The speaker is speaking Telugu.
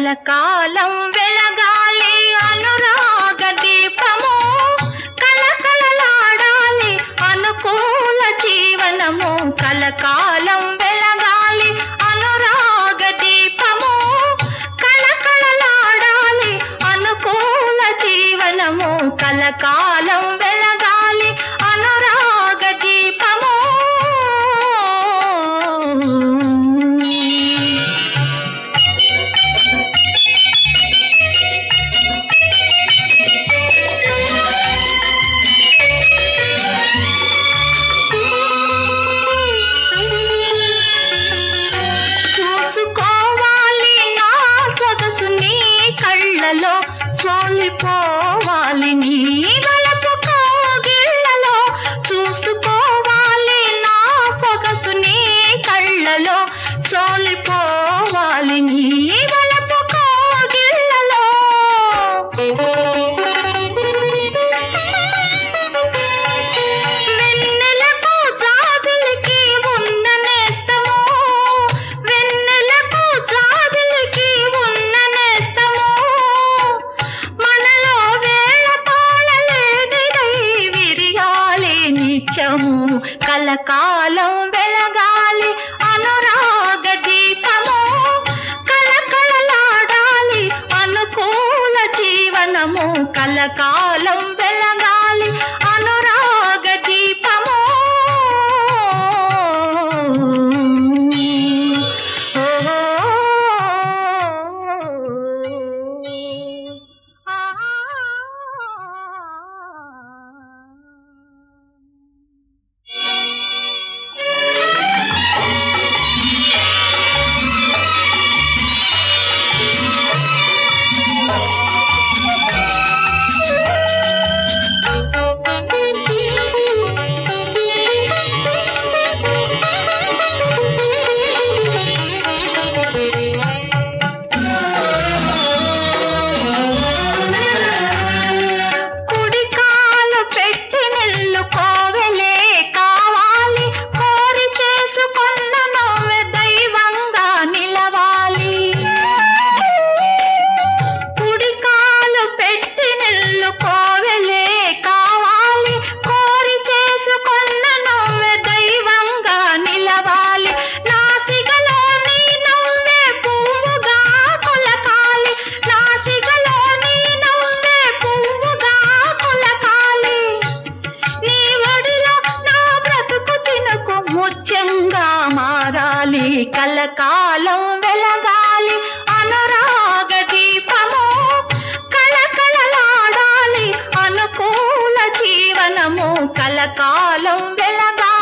కలకాలం వెలగాలి అనురాగ దీపము కలకలలాడాలి అనుకూల జీవనము కలకాలం వెలగాలి అనురాగ దీపము కలకలలాడాలి అనుకూల జీవనము కలకాలం వెలగాలి అనురాగ దీపము చూసుకోవాలి నా సొగసు నీ కళ్ళలో సోలిపోవాలి నీ వలపు కోగిళ్ళలో చూసుకోవాలి నా సొగసు నీ కళ్ళలో సోలిపోవాలి నీ వలపు కోగిళ్ళలో వెన్నెలకు జాబిలికి ఉన్న నేస్తము వెన్నెలకు జాబిలికి ఉన్న నేస్తము మనలో వేళ పాడలేనిదై విరియాలి నిత్యము కలకాలం వెలగాలి అనురాగ దీపము కలకలలాడాలి అనుకూల జీవనము కలకాలం వెలగాలి అనురాగ దీపము కుడి కాలు పెట్టి నిల్లు కోవెలే కావాలి కోరి చేసుకున్న నువ్వే దైవంగా నిలవాలి కుడి కాలు పెట్టి నిల్లు కోవెలే కావాలి కోరి చేసుకున్న నువ్వే దైవంగా నిలవాలి నా సిగలో నీ నవ్వే పువ్వుగా కులకాలి నా సిగలో నీ నవ్వే పువ్వుగా కులకాలి నీ ఒడిలో నా బ్రతుకు తినుకు ముత్యంగా మారాలి కలకాలం వెలగాలి అనురాగ దీపము కలకలలాడాలి అనుకూల జీవనము కలకాలం వెలగాలి